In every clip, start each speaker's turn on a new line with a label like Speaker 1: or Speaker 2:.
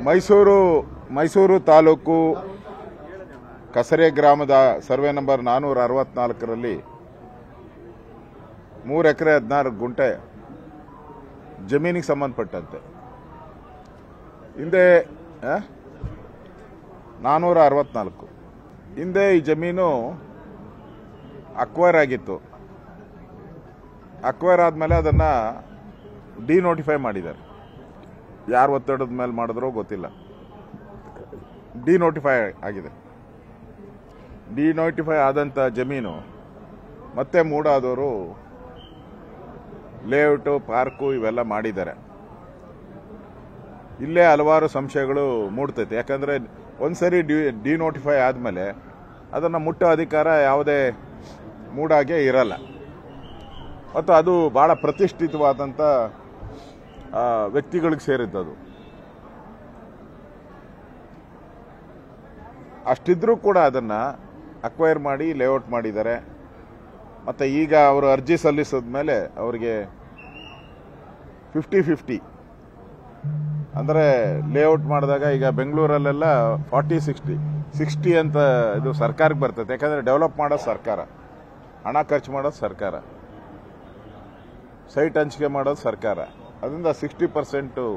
Speaker 1: ಮೈಸೂರು ಮೈಸೂರು ತಾಲೂಕು ಕಸರೆ ಗ್ರಾಮದ survey number ನಾನೂರ ಅರವತ್ನಾಲ್ಕರಲ್ಲಿ ಮೂರು ಎಕರೆ ಹದಿನಾರು ಗುಂಟೆ ಜಮೀನಿಗೆ ಸಂಬಂಧಪಟ್ಟಂತೆ ಹಿಂದೆ ಆ? ನಾನೂರ ಅರವತ್ನಾಲ್ಕು ಹಿಂದೆ ಈ ಜಮೀನು ಅಕ್ವೈರ್ ಆಗಿತ್ತು ಅಕ್ವೈರ್ ಆದಮೇಲೆ ಅದನ್ನು ಡಿನೋಟಿಫೈ ಮಾಡಿದ್ದಾರೆ ಯಾರು ಒತ್ತಡದ ಮೇಲೆ ಮಾಡಿದ್ರೋ ಗೊತ್ತಿಲ್ಲ ಡಿನೋಟಿಫೈ ಆಗಿದೆ ಡಿನೋಟಿಫೈ ಆದಂಥ ಜಮೀನು ಮತ್ತೆ ಮೂಡಾದವರು ಲೇಔಟು ಪಾರ್ಕು ಇವೆಲ್ಲ ಮಾಡಿದ್ದಾರೆ ಇಲ್ಲೇ ಹಲವಾರು ಸಂಶಯಗಳು ಮೂಡ್ತೈತೆ ಯಾಕಂದರೆ ಒಂದ್ಸರಿ ಡಿ ಡಿನೋಟಿಫೈ ಆದಮೇಲೆ ಅದನ್ನು ಮುಟ್ಟೋ ಅಧಿಕಾರ ಯಾವುದೇ ಮೂಡಾಗೆ ಇರಲ್ಲ ಮತ್ತು ಅದು ಭಾಳ ಪ್ರತಿಷ್ಠಿತವಾದಂಥ ಆ, ವ್ಯಕ್ತಿಗಳಿಗೆ ಸೇರಿದ್ದದು ಅಷ್ಟಿದ್ರೂ ಕೂಡ ಅದನ್ನು ಅಕ್ವೈರ್ ಮಾಡಿ ಲೇಔಟ್ ಮಾಡಿದ್ದಾರೆ ಮತ್ತು ಈಗ ಅವರು ಅರ್ಜಿ ಸಲ್ಲಿಸಿದ ಮೇಲೆ ಅವರಿಗೆ ಫಿಫ್ಟಿ ಫಿಫ್ಟಿ ಅಂದರೆ ಲೇಔಟ್ ಮಾಡಿದಾಗ ಈಗ ಬೆಂಗಳೂರಲ್ಲೆಲ್ಲ ಫಾರ್ಟಿ ಸಿಕ್ಸ್ಟಿ ಸಿಕ್ಸ್ಟಿ ಅಂತ ಇದು ಸರ್ಕಾರಕ್ಕೆ ಬರ್ತೈತೆ ಯಾಕಂದರೆ ಡೆವಲಪ್ ಮಾಡೋದು ಸರ್ಕಾರ ಹಣ ಖರ್ಚು ಮಾಡೋದು ಸರ್ಕಾರ ಸೈಟ್ ಹಂಚಿಕೆ ಮಾಡೋದು ಸರ್ಕಾರ ಅದರಿಂದ ಸಿಕ್ಸ್ಟಿ ಪರ್ಸೆಂಟು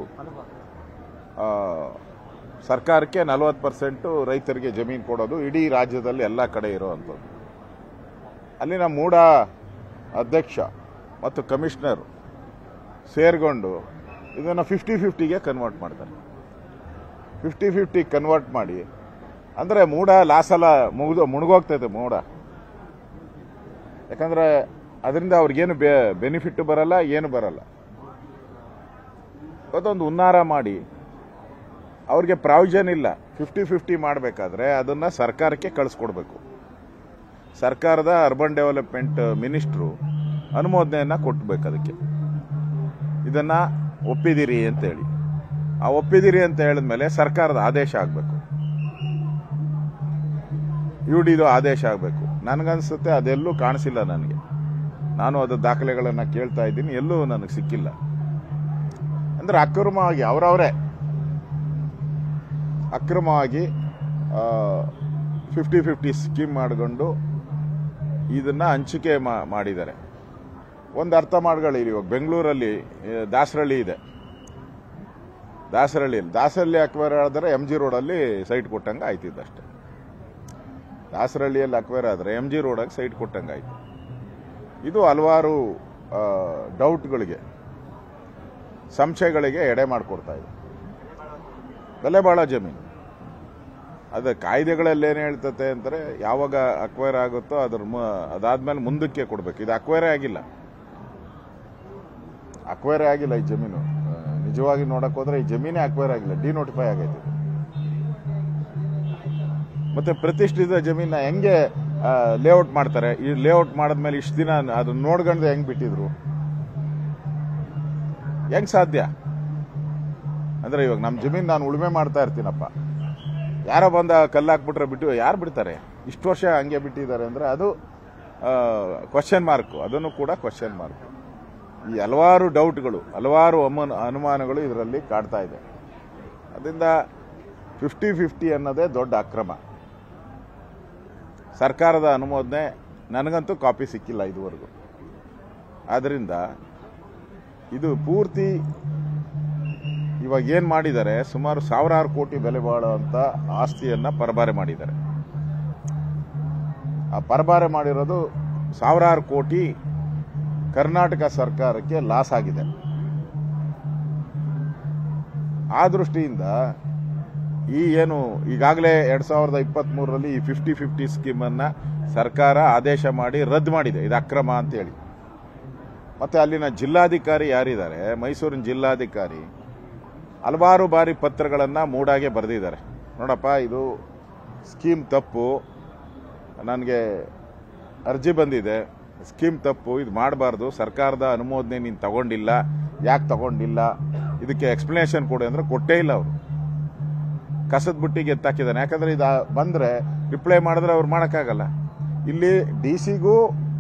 Speaker 1: ಸರ್ಕಾರಕ್ಕೆ ನಲವತ್ತು ಪರ್ಸೆಂಟು ರೈತರಿಗೆ ಜಮೀನು ಕೊಡೋದು ಇಡೀ ರಾಜ್ಯದಲ್ಲಿ ಎಲ್ಲ ಕಡೆ ಇರೋವಂಥದ್ದು ಅಲ್ಲಿನ ಮೂಡ ಅಧ್ಯಕ್ಷ ಮತ್ತು ಕಮಿಷನರ್ ಸೇರ್ಕೊಂಡು ಇದನ್ನು ಫಿಫ್ಟಿ ಫಿಫ್ಟಿಗೆ ಕನ್ವರ್ಟ್ ಮಾಡ್ತಾರೆ ಫಿಫ್ಟಿ ಫಿಫ್ಟಿ ಕನ್ವರ್ಟ್ ಮಾಡಿ ಅಂದರೆ ಮೂಡ ಲಾಸೆಲ್ಲ ಮುಗಿದು ಮುಳುಗೋಗ್ತೈತೆ ಮೂಡ ಯಾಕಂದರೆ ಅದರಿಂದ ಅವ್ರಿಗೇನು ಬೆ ಬೆನಿಫಿಟ್ ಬರಲ್ಲ ಏನು ಬರಲ್ಲ ಇವತ್ತೊಂದು ಹುನ್ನಾರ ಮಾಡಿ ಅವ್ರಿಗೆ ಪ್ರಾವಿಷನ್ ಇಲ್ಲ ಫಿಫ್ಟಿ ಫಿಫ್ಟಿ ಮಾಡಬೇಕಾದ್ರೆ ಅದನ್ನು ಸರ್ಕಾರಕ್ಕೆ ಕಳಿಸ್ಕೊಡ್ಬೇಕು ಸರ್ಕಾರದ ಅರ್ಬನ್ ಡೆವಲಪ್ಮೆಂಟ್ ಮಿನಿಸ್ಟ್ರು ಅನುಮೋದನೆಯನ್ನು ಕೊಟ್ಟಬೇಕು ಅದಕ್ಕೆ ಇದನ್ನು ಒಪ್ಪಿದಿರಿ ಅಂತೇಳಿ ಆ ಒಪ್ಪಿದಿರಿ ಅಂತ ಹೇಳಿದ್ಮೇಲೆ ಸರ್ಕಾರದ ಆದೇಶ ಆಗಬೇಕು ಯುಡಿದು ಆದೇಶ ಆಗಬೇಕು ನನಗನ್ಸುತ್ತೆ ಅದೆಲ್ಲೂ ಕಾಣಿಸಿಲ್ಲ ನನಗೆ ನಾನು ಅದು ದಾಖಲೆಗಳನ್ನು ಕೇಳ್ತಾ ಇದ್ದೀನಿ ಎಲ್ಲೂ ನನಗೆ ಸಿಕ್ಕಿಲ್ಲ ಅಂದ್ರೆ ಅಕ್ರಮವಾಗಿ ಅವರವರೇ ಅಕ್ರಮವಾಗಿ ಫಿಫ್ಟಿ ಫಿಫ್ಟಿ ಸ್ಕೀಮ್ ಮಾಡಿಕೊಂಡು ಇದನ್ನ ಹಂಚಿಕೆ ಮಾ- ಮಾಡಿದ್ದಾರೆ ಒಂದು ಅರ್ಥ ಮಾಡ್ಕೊಳ್ಳಿ ಇವಾಗ ಬೆಂಗಳೂರಲ್ಲಿ ಆ, ದಾಸರಳ್ಳಿ ಇದೆ ದಾಸರಳ್ಳಿಯಲ್ಲಿ ದಾಸರಳ್ಳಿ ಅಕ್ವೈರ್ ಆದ್ರೆ ಎಂ ಜಿ ರೋಡಲ್ಲಿ ಸೈಟ್ ಕೊಟ್ಟಂಗೆ ಆಯ್ತಿದ್ದು ಅಷ್ಟೇ ದಾಸರಳ್ಳಿಯಲ್ಲಿ ಅಕ್ವೈರ್ ಆದರೆ ಎಂ ಜಿ ರೋಡಾಗಿ ಸೈಟ್ ಕೊಟ್ಟಂಗೆ ಆಯ್ತು ಇದು ಹಲವಾರು ಆ, ಡೌಟ್ಗಳಿಗೆ ಸಂಶಯಗಳಿಗೆ ಎಡೆ ಮಾಡಿಕೊಡ್ತಾ ಇದೆ ಬೆಲೆ ಬಾಳ ಜಮೀನು ಅದ ಕಾಯ್ದೆಗಳಲ್ಲಿ ಏನು ಹೇಳ್ತತೆ ಅಂದರೆ ಯಾವಾಗ ಅಕ್ವೈರ್ ಆಗುತ್ತೋ ಅದ್ರ ಮು- ಅದಾದ್ಮೇಲೆ ಮುಂದಕ್ಕೆ ಕೊಡ್ಬೇಕು ಇದು ಅಕ್ವೈರೇ ಆಗಿಲ್ಲ ಅಕ್ವೈರೇ ಆಗಿಲ್ಲ ಈ ಜಮೀನು ಆ, ನಿಜವಾಗಿ ನೋಡಕ್ ಹೋದ್ರೆ ಈ ಜಮೀನೇ ಅಕ್ವೈರ್ ಆಗಿಲ್ಲ ಡಿನೋಟಿಫೈ ಆಗೈತೆ ಮತ್ತೆ ಪ್ರತಿಷ್ಠಿತ ಜಮೀನ ಹೆಂಗೆ ಲೇಔಟ್ ಮಾಡ್ತಾರೆ ಈ ಲೇಔಟ್ ಮಾಡಿದ್ಮೇಲೆ ಇಷ್ಟು ದಿನ ಅದನ್ನ ನೋಡ್ಕೊಂಡು ಹೆಂಗ್ ಬಿಟ್ಟಿದ್ರು ಹೆಂಗ್ ಸಾಧ್ಯ ಅಂದ್ರೆ ಇವಾಗ ನಮ್ಮ ಜಮೀನ್ ನಾನು ಉಳುಮೆ ಮಾಡ್ತಾ ಇರ್ತೀನಪ್ಪ ಯಾರೋ ಬಂದ ಕಲ್ಲು ಹಾಕ್ಬಿಟ್ರೆ ಬಿಟ್ಟು ಯಾರು ಬಿಡ್ತಾರೆ ಇಷ್ಟು ವರ್ಷ ಹಂಗೆ ಬಿಟ್ಟಿದ್ದಾರೆ ಅಂದ್ರೆ ಅದು ಕ್ವಶನ್ ಮಾರ್ಕ್ ಅದನ್ನು ಕೂಡ ಕ್ವಶನ್ ಮಾರ್ಕ್ ಈ ಹಲವಾರು ಡೌಟ್ಗಳು ಹಲವಾರು ಅಮನ್- ಅನುಮಾನಗಳು ಇದರಲ್ಲಿ ಕಾಡ್ತಾ ಇದೆ ಅದರಿಂದ ಫಿಫ್ಟಿ ಫಿಫ್ಟಿ ಅನ್ನೋದೇ ದೊಡ್ಡ ಅಕ್ರಮ ಸರ್ಕಾರದ ಅನುಮೋದನೆ ನನಗಂತೂ ಕಾಪಿ ಸಿಕ್ಕಿಲ್ಲ ಇದುವರೆಗೂ ಆದ್ದರಿಂದ ಇದು ಪೂರ್ತಿ ಇವಾಗ ಏನ್ ಮಾಡಿದ್ದಾರೆ ಸುಮಾರು ಸಾವಿರಾರು ಕೋಟಿ ಬೆಲೆ ಬಾಳುವಂತ ಆಸ್ತಿಯನ್ನ ಪರಬಾರೆ ಮಾಡಿದ್ದಾರೆ ಆ ಪರಬಾರೆ ಮಾಡಿರೋದು ಸಾವಿರಾರು ಕೋಟಿ ಕರ್ನಾಟಕ ಸರ್ಕಾರಕ್ಕೆ ಲಾಸ್ ಆಗಿದೆ ಆ ದೃಷ್ಟಿಯಿಂದ ಈ ಏನು ಈಗಾಗಲೇ ಎರಡ್ ಸಾವಿರದ ಇಪ್ಪತ್ತ್ ಮೂರರಲ್ಲಿ ಈ ಫಿಫ್ಟಿ ಫಿಫ್ಟಿ ಸ್ಕೀಮ್ ಅನ್ನ ಸರ್ಕಾರ ಆದೇಶ ಮಾಡಿ ರದ್ದು ಮಾಡಿದೆ ಇದು ಅಕ್ರಮ ಅಂತೇಳಿ ಮತ್ತೆ ಅಲ್ಲಿನ ಜಿಲ್ಲಾಧಿಕಾರಿ ಯಾರಿದ್ದಾರೆ ಮೈಸೂರಿನ ಜಿಲ್ಲಾಧಿಕಾರಿ ಹಲವಾರು ಬಾರಿ ಪತ್ರಗಳನ್ನು ಮೂಡಾಗೆ ಬರೆದಿದ್ದಾರೆ ನೋಡಪ್ಪ ಇದು ಸ್ಕೀಮ್ ತಪ್ಪು ನನಗೆ ಅರ್ಜಿ ಬಂದಿದೆ ಸ್ಕೀಮ್ ತಪ್ಪು ಇದು ಮಾಡಬಾರ್ದು ಸರ್ಕಾರದ ಅನುಮೋದನೆ ನೀನು ತಗೊಂಡಿಲ್ಲ ಯಾಕೆ ತಗೊಂಡಿಲ್ಲ ಇದಕ್ಕೆ ಎಕ್ಸ್ಪ್ಲನೇಷನ್ ಕೊಡಿ ಅಂದ್ರೆ ಕೊಟ್ಟೇ ಇಲ್ಲ ಅವರು ಕಸದ ಬುಟ್ಟಿಗೆ ಎತ್ತಾಕಿದ್ದಾನೆ ಯಾಕಂದ್ರೆ ಇದು ಬಂದ್ರೆ ರಿಪ್ಲೈ ಮಾಡಿದ್ರೆ ಅವ್ರು ಮಾಡೋಕ್ಕಾಗಲ್ಲ ಇಲ್ಲಿ ಡಿ ಸಿಗೂ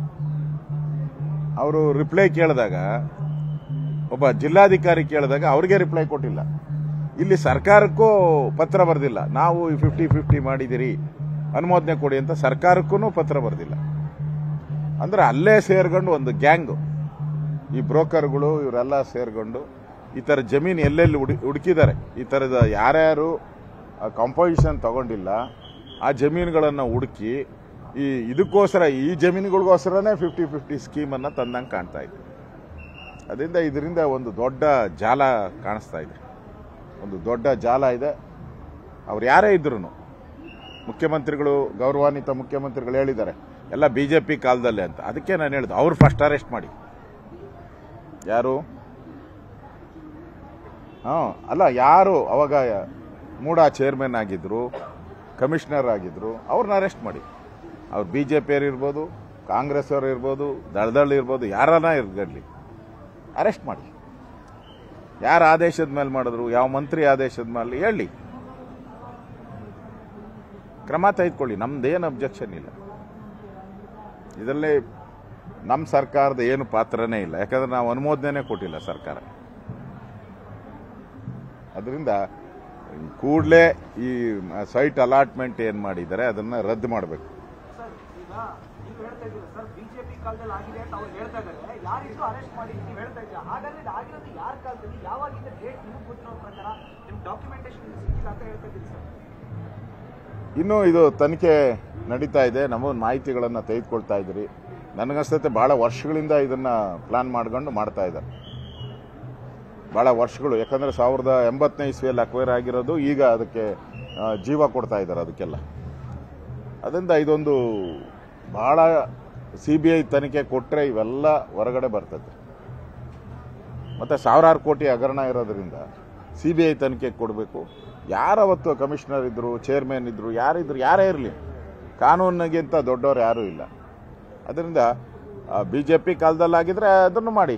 Speaker 1: ಅವರು ರಿಪ್ಲೈ ಕೇಳಿದಾಗ ಒಬ್ಬ ಜಿಲ್ಲಾಧಿಕಾರಿ ಕೇಳಿದಾಗ ಅವ್ರಿಗೆ ರಿಪ್ಲೈ ಕೊಟ್ಟಿಲ್ಲ ಇಲ್ಲಿ ಸರ್ಕಾರಕ್ಕೂ ಪತ್ರ ಬರೆದಿಲ್ಲ ನಾವು ಫಿಫ್ಟಿ ಫಿಫ್ಟಿ ಮಾಡಿದಿರಿ ಅನುಮೋದನೆ ಕೊಡಿ ಅಂತ ಸರ್ಕಾರಕ್ಕೂ ಪತ್ರ ಬರೆದಿಲ್ಲ ಅಂದ್ರೆ ಅಲ್ಲೇ ಸೇರ್ಕೊಂಡು ಒಂದು ಗ್ಯಾಂಗು ಈ ಬ್ರೋಕರ್ಗಳು ಇವರೆಲ್ಲ ಸೇರ್ಕೊಂಡು ಈ ಥರ ಜಮೀನು ಎಲ್ಲೆಲ್ಲಿ ಹುಡಿ ಹುಡುಕಿದ್ದಾರೆ ಈ ಥರದ ಯಾರ್ಯಾರು ಕಾಂಪೋಸಿಷನ್ ತಗೊಂಡಿಲ್ಲ ಆ ಜಮೀನುಗಳನ್ನು ಹುಡುಕಿ ಈ ಇದಕ್ಕೋಸ್ಕರ ಈ ಜಮೀನುಗಳಿಗೋಸ್ಕರನೇ ಫಿಫ್ಟಿ ಫಿಫ್ಟಿ ಸ್ಕೀಮನ್ನು ತಂದಂಗೆ ಕಾಣ್ತಾ ಇದೆ ಅದರಿಂದ ಇದರಿಂದ ಒಂದು ದೊಡ್ಡ ಜಾಲ ಕಾಣಿಸ್ತಾ ಇದೆ ಒಂದು ದೊಡ್ಡ ಜಾಲ ಇದೆ ಅವ್ರು ಯಾರೇ ಇದ್ರು ಮುಖ್ಯಮಂತ್ರಿಗಳು ಗೌರವಾನ್ವಿತ ಮುಖ್ಯಮಂತ್ರಿಗಳು ಹೇಳಿದ್ದಾರೆ ಎಲ್ಲ ಬಿ ಜೆ ಪಿ ಕಾಲದಲ್ಲೇ ಅಂತ ಅದಕ್ಕೆ ನಾನು ಹೇಳಿದೆ ಅವ್ರು ಫಸ್ಟ್ ಅರೆಸ್ಟ್ ಮಾಡಿ ಯಾರು ಹಾಂ ಅಲ್ಲ ಯಾರು ಅವಾಗ ಮೂಡ ಚೇರ್ಮನ್ ಆಗಿದ್ರು ಕಮಿಷನರ್ ಆಗಿದ್ರು ಅವ್ರನ್ನ ಅರೆಸ್ಟ್ ಮಾಡಿ ಅವ್ರು ಬಿ ಜೆ ಪಿಯವ್ರು ಇರ್ಬೋದು ಕಾಂಗ್ರೆಸ್ ಅವರು ಇರ್ಬೋದು ದಳದಳ್ಳಿ ಇರ್ಬೋದು ಯಾರನ್ನ ಇರ್ಗಡ್ಲಿ ಅರೆಸ್ಟ್ ಮಾಡಿ ಯಾರ ಆದೇಶದ ಮೇಲೆ ಮಾಡಿದ್ರು ಯಾವ ಮಂತ್ರಿ ಆದೇಶದ ಮೇಲೆ ಹೇಳಿ ಕ್ರಮ ತೆಗೆದುಕೊಳ್ಳಿ ನಮ್ದೇನು ಅಬ್ಜೆಕ್ಷನ್ ಇಲ್ಲ ಇದರಲ್ಲಿ ನಮ್ಮ ಸರ್ಕಾರದ ಏನು ಪಾತ್ರನೇ ಇಲ್ಲ ಯಾಕಂದ್ರೆ ನಾವು ಅನುಮೋದನೆ ಕೊಟ್ಟಿಲ್ಲ ಸರ್ಕಾರ ಅದರಿಂದ ಕೂಡಲೇ ಈ ಸೈಟ್ ಅಲಾಟ್ಮೆಂಟ್ ಏನು ಮಾಡಿದ್ದಾರೆ ಅದನ್ನ ರದ್ದು ಮಾಡಬೇಕು
Speaker 2: ಸರ್ ಈಗ ನೀವು ಹೇಳ್ತಾ ಇದ್ದೀರಾ ಸರ್ ಬಿಜೆಪಿ ಕಾಲದಲ್ಲಿ ಆಗಿದೆ ಅಂತ ಅವ್ರು ಹೇಳ್ತಾ ಇದ್ದಾರೆ ಯಾರಿದ್ರು ಅರೆಸ್ಟ್ ಮಾಡಿ ನೀವು ಹೇಳ್ತಾ ಇದ್ದೀರಾ ಹಾಗಾದ್ರೆ ಇದು ಆಗಿರೋದು ಯಾರ ಕಾಲದಲ್ಲಿ ಯಾವಾಗಿಂದ ಡೇಟ್ ನಿಮಗೆ ಗೊತ್ತಿರೋ ಪ್ರಕಾರ ನಿಮ್ ಡಾಕ್ಯುಮೆಂಟೇಶನ್ ಸಿಕ್ಕಿಲ್ಲ ಅಂತ ಹೇಳ್ತಾ ಇದ್ದೀರಿ ಸರ್
Speaker 1: ಇನ್ನೂ ಇದು ತನಿಖೆ ನಡೀತಾ ಇದೆ ನಮಗೊಂದು ಮಾಹಿತಿಗಳನ್ನು ತೆಗೆದುಕೊಳ್ತಾ ಇದ್ದೀರಿ ನನಗನ್ಸ್ತೈತೆ ಬಹಳ ವರ್ಷಗಳಿಂದ ಇದನ್ನ ಪ್ಲಾನ್ ಮಾಡ್ಕೊಂಡು ಮಾಡ್ತಾ ಇದ್ದಾರೆ ಬಹಳ ವರ್ಷಗಳು ಯಾಕಂದ್ರೆ ಸಾವಿರದ ಎಂಬತ್ತನೇ ಇಸ್ವಿಯಲ್ಲಿ ಅಕ್ವೈರ್ ಆಗಿರೋದು ಈಗ ಅದಕ್ಕೆ ಆ, ಜೀವ ಕೊಡ್ತಾ ಇದ್ದಾರೆ ಅದಕ್ಕೆಲ್ಲ ಅದರಿಂದ ಇದೊಂದು ಬಹಳ ಸಿ ಬಿ ಐ ತನಿಖೆ ಕೊಟ್ಟರೆ ಇವೆಲ್ಲ ಹೊರಗಡೆ ಬರ್ತದೆ ಮತ್ತೆ ಸಾವಿರಾರು ಕೋಟಿ ಹಗರಣ ಇರೋದ್ರಿಂದ ಸಿ ಬಿ ಐ ತನಿಖೆ ಕೊಡಬೇಕು ಯಾರವತ್ತು ಕಮಿಷನರ್ ಇದ್ರು ಚೇರ್ಮನ್ ಇದ್ರು ಯಾರಿದ್ರು ಯಾರೇ ಇರಲಿ ಕಾನೂನಿಗಿಂತ ದೊಡ್ಡವರು ಯಾರೂ ಇಲ್ಲ ಅದರಿಂದ ಬಿ ಜೆ ಪಿ ಕಾಲದಲ್ಲಾಗಿದ್ರೆ ಅದನ್ನು ಮಾಡಿ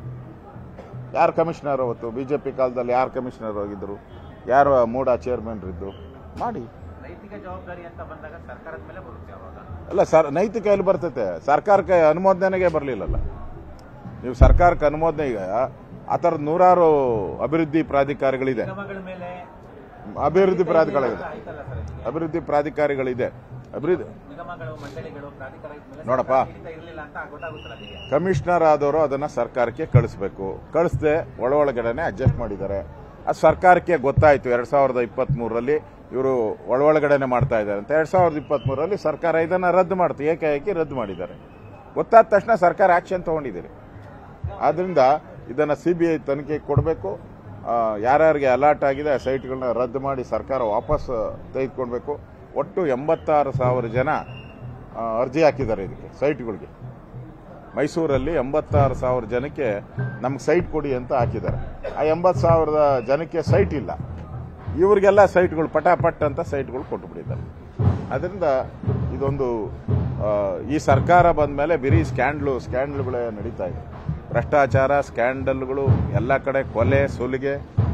Speaker 1: ಯಾರು ಕಮಿಷನರ್ ಅವತ್ತು ಬಿ ಜೆ ಪಿ ಕಾಲದಲ್ಲಿ ಯಾರು ಕಮಿಷನರ್ ಆಗಿದ್ರು ಯಾರು ಮೂಡ ಚೇರ್ಮನ್ ಇದ್ದು ಮಾಡಿ
Speaker 3: ನೈತಿಕ ಜವಾಬ್ದಾರಿ ಅಂತ ಬಂದಾಗ ಸರ್ಕಾರದ ಮೇಲೆ ಬರುತ್ತೆ ಅವಾಗ
Speaker 1: ಅಲ್ಲ ಸರ್ ನೈತಿಕ ಎಲ್ಲಿ ಬರ್ತೈತೆ ಸರ್ಕಾರಕ್ಕೆ ಅನುಮೋದನೆಗೆ ಬರಲಿಲ್ಲಲ್ಲ ನೀವು ಸರ್ಕಾರಕ್ಕೆ ಅನುಮೋದನೆ ಈಗ ಆ ಥರದ ನೂರಾರು ಅಭಿವೃದ್ಧಿ ಪ್ರಾಧಿಕಾರಗಳಿದೆ
Speaker 3: ನಿಗಮಗಳ ಮೇಲೆ
Speaker 1: ಅಭಿವೃದ್ಧಿ ಪ್ರಾಧಿಕಾರಗಳಿದೆ
Speaker 3: ಆಯ್ತಲ್ಲ ಸರ್ ಈಗ.
Speaker 1: ಅಭಿವೃದ್ಧಿ ಪ್ರಾಧಿಕಾರಿಗಳಿದೆ ಅಭಿವೃದ್ಧಿ
Speaker 3: ನಿಗಮಗಳು ಮಂಡಳಿಗಳು ಪ್ರಾಧಿಕಾರ ಇದ್ಮೇಲೆ
Speaker 1: ನೋಡಪ್ಪ.
Speaker 3: ಹಿಡಿತ ಇರ್ಲಿಲ್ಲ ಅಂತ ಗೊತ್ತಾಗುತ್ತಲ್ಲ ಅಲ್ಲಿಗೆ
Speaker 1: ಕಮಿಷನರ್ ಆದವರು ಅದನ್ನ ಸರ್ಕಾರಕ್ಕೆ ಕಳಿಸ್ಬೇಕು ಕಳಿಸದೆ ಒಳ ಒಳಗಡೆನೆ ಅಡ್ಜಸ್ಟ್ ಮಾಡಿದ್ದಾರೆ ಅದು ಸರ್ಕಾರಕ್ಕೆ ಗೊತ್ತಾಯ್ತು ಎರಡ್ ಸಾವಿರದ ಇಪ್ಪತ್ತ್ ಮೂರರಲ್ಲಿ ಇವರು ಒಳ ಒಳಗಡೆನೆ ಮಾಡ್ತಾ ಇದ್ದಾರೆ ಅಂತ ಎರಡ್ ಸಾವಿರದ ಇಪ್ಪತ್ತ್ ಮೂರರಲ್ಲಿ ಸರ್ಕಾರ ಇದನ್ನ ರದ್ದು ಮಾಡ್ತು ಏಕಾಏಕಿ ರದ್ದು ಮಾಡಿದ್ದಾರೆ ಗೊತ್ತಾದ ತಕ್ಷಣ ಸರ್ಕಾರ ಆಕ್ಷನ್ ತಗೊಂಡಿದ್ದೀರಿ ಆದ್ರಿಂದ ಇದನ್ನ ಸಿ ಬಿ ಐ ತನಿಖೆ ಕೊಡಬೇಕು ಯಾರ್ಯಾರಿಗೆ ಅಲರ್ಟ್ ಆಗಿದೆ ಆ ಸೈಟ್ಗಳನ್ನ ರದ್ದು ಮಾಡಿ ಸರ್ಕಾರ ವಾಪಸ್ ತೆಗೆದುಕೊಳ್ಬೇಕು ಒಟ್ಟು ಎಂಬತ್ತಾರು ಸಾವಿರ ಜನ ಆ, ಅರ್ಜಿ ಹಾಕಿದ್ದಾರೆ ಇದಕ್ಕೆ ಸೈಟ್ಗಳಿಗೆ ಮೈಸೂರಲ್ಲಿ ಎಂಬತ್ತಾರು ಸಾವಿರ ಜನಕ್ಕೆ ನಮ್ಗೆ ಸೈಟ್ ಕೊಡಿ ಅಂತ ಹಾಕಿದ್ದಾರೆ ಆ ಎಂಬತ್ತು ಸಾವಿರದ ಜನಕ್ಕೆ ಸೈಟ್ ಇಲ್ಲ ಇವರಿಗೆಲ್ಲ ಸೈಟ್ಗಳು ಪಟಾಪಟ್ ಅಂತ ಸೈಟ್ಗಳು ಕೊಟ್ಟುಬಿಟ್ಟಿದ್ದಾರೆ ಅದರಿಂದ ಇದೊಂದು ಆ, ಈ ಸರ್ಕಾರ ಬಂದ ಮೇಲೆ ಬಿರಿ ಸ್ಕ್ಯಾಂಡ್ಲು ಸ್ಕ್ಯಾಂಡ್ಲ್ಗಳೇ ನಡೀತಾ ಇದೆ ಭ್ರಷ್ಟಾಚಾರ ಸ್ಕ್ಯಾಂಡಲ್ಗಳು ಎಲ್ಲ ಕಡೆ ಕೊಲೆ ಸುಲಿಗೆ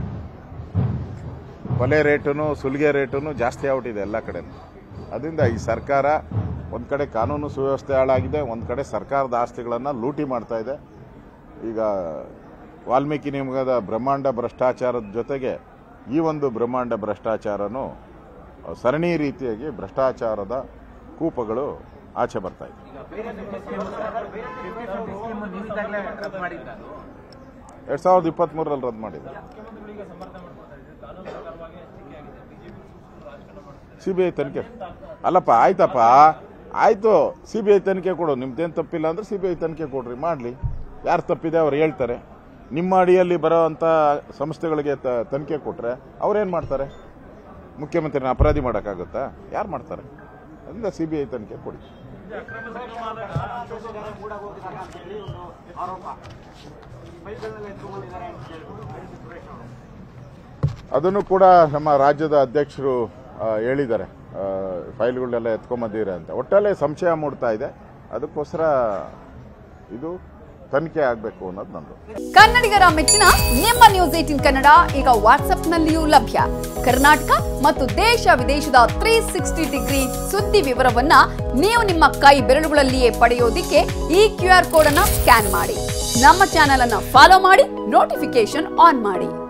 Speaker 1: ಕೊಲೆ ರೇಟನು ಸುಲಿಗೆ ರೇಟನು ಜಾಸ್ತಿ ಆಗ್ಬಿಟ್ಟಿದೆ ಎಲ್ಲ ಕಡೆ ಅದರಿಂದ ಈ ಸರ್ಕಾರ ಒಂದು ಕಡೆ ಕಾನೂನು ಸುವ್ಯವಸ್ಥೆ ಹಾಳಾಗಿದೆ ಒಂದು ಕಡೆ ಸರ್ಕಾರದ ಆಸ್ತಿಗಳನ್ನು ಲೂಟಿ ಮಾಡ್ತಾ ಇದೆ ಈಗ ವಾಲ್ಮೀಕಿ ನಿಯಮದ ಬ್ರಹ್ಮಾಂಡ ಭ್ರಷ್ಟಾಚಾರದ ಜೊತೆಗೆ ಈ ಒಂದು ಬ್ರಹ್ಮಾಂಡ ಭ್ರಷ್ಟಾಚಾರನು ಸರಣಿ ರೀತಿಯಾಗಿ ಭ್ರಷ್ಟಾಚಾರದ ಕೂಪಗಳು ಆಚೆ ಬರ್ತಾ ಇದೆ
Speaker 3: ಈಗ ಬೇರೆ ಸ್ಕೀಮ್ ನೀವು ಇದ್ದಾಗಲೇ ರದ್ದು ಮಾಡಿದ್ದು ಅದು
Speaker 1: ಎರಡ್ ಸಾವಿರದ ಇಪ್ಪತ್ತ್ಮೂರರಲ್ಲಿ ರದ್ದು ಮಾಡಿದ್ದಾರೆ ಸಿ ಬಿ ಐ ತನಿಖೆ ಅಲ್ಲಪ್ಪ ಆಯ್ತಪ್ಪ ಆಯ್ತು ಸಿ ಬಿ ಐ ತನಿಖೆ ಕೊಡು ನಿಮ್ದೇನು ತಪ್ಪಿಲ್ಲ ಅಂದ್ರೆ ಸಿ ಬಿ ಐ ತನಿಖೆ ಕೊಡ್ರಿ ಮಾಡಲಿ ಯಾರು ತಪ್ಪಿದೆ ಅವ್ರು ಹೇಳ್ತಾರೆ ನಿಮ್ಮ ಅಡಿಯಲ್ಲಿ ಬರೋವಂಥ ಸಂಸ್ಥೆಗಳಿಗೆ ತ- ತನಿಖೆ ಕೊಟ್ರೆ ಅವ್ರೇನು ಮಾಡ್ತಾರೆ ಮುಖ್ಯಮಂತ್ರಿನ ಅಪರಾಧಿ ಮಾಡೋಕ್ಕಾಗುತ್ತಾ ಯಾರು ಮಾಡ್ತಾರೆ ಅದರಿಂದ ಸಿ ಬಿ ಐ ತನಿಖೆ ಕೊಡಿ
Speaker 2: ಕೂಡ ಹೋಗಿದ್ದಾರೆ ಅಂತ ಹೇಳಿ ಒಂದು ಆರೋಪ ಫೈಲ್ಗಳನ್ನೆಲ್ಲ ಎತ್ಕೊಂಡಿದ್ದಾರೆ ಅಂತ ಹೇಳ್ಬಿಟ್ಟು ಸುರೇಶ್ ಅವರು
Speaker 1: ಅದನ್ನು ಕೂಡ ನಮ್ಮ ರಾಜ್ಯದ ಅಧ್ಯಕ್ಷರು ಆ, ಹೇಳಿದ್ದಾರೆ ಆ, ಫೈಲ್ಗಳನ್ನೆಲ್ಲ ಎತ್ಕೊಂಬಂದಿರ ಅಂತ ಒಟ್ಟಲ್ಲೇ ಸಂಶಯ ಮೂಡ್ತಾ ಇದೆ ಅದಕ್ಕೋಸ್ಕರ ಇದು ತನಿಖೆ ಆಗಬೇಕು ಅನ್ನೋದು ನಂದು
Speaker 4: ಕನ್ನಡಿಗರ ಮೆಚ್ಚಿನ ನಿಮ್ಮ ನ್ಯೂಸ್ ಏಟಿನ್ ಕನ್ನಡ ಈಗ ವಾಟ್ಸ್ಆಪ್ನಲ್ಲಿಯೂ ಲಭ್ಯ ಕರ್ನಾಟಕ ಮತ್ತು ದೇಶ ವಿದೇಶದ ತ್ರೀ ಸಿಕ್ಸ್ಟಿ ಡಿಗ್ರಿ ಸುದ್ದಿ ವಿವರವನ್ನ ನೀವು ನಿಮ್ಮ ಕೈ ಬೆರಳುಗಳಲ್ಲಿಯೇ ಪಡೆಯೋದಿಕ್ಕೆ ಈ ಕ್ಯೂ ಆರ್ ಕೋಡ್ ಅನ್ನ ಸ್ಕ್ಯಾನ್ ಮಾಡಿ ನಮ್ಮ ಚಾನೆಲ್ ಅನ್ನ ಫಾಲೋ ಮಾಡಿ ನೋಟಿಫಿಕೇಶನ್ ಆನ್ ಮಾಡಿ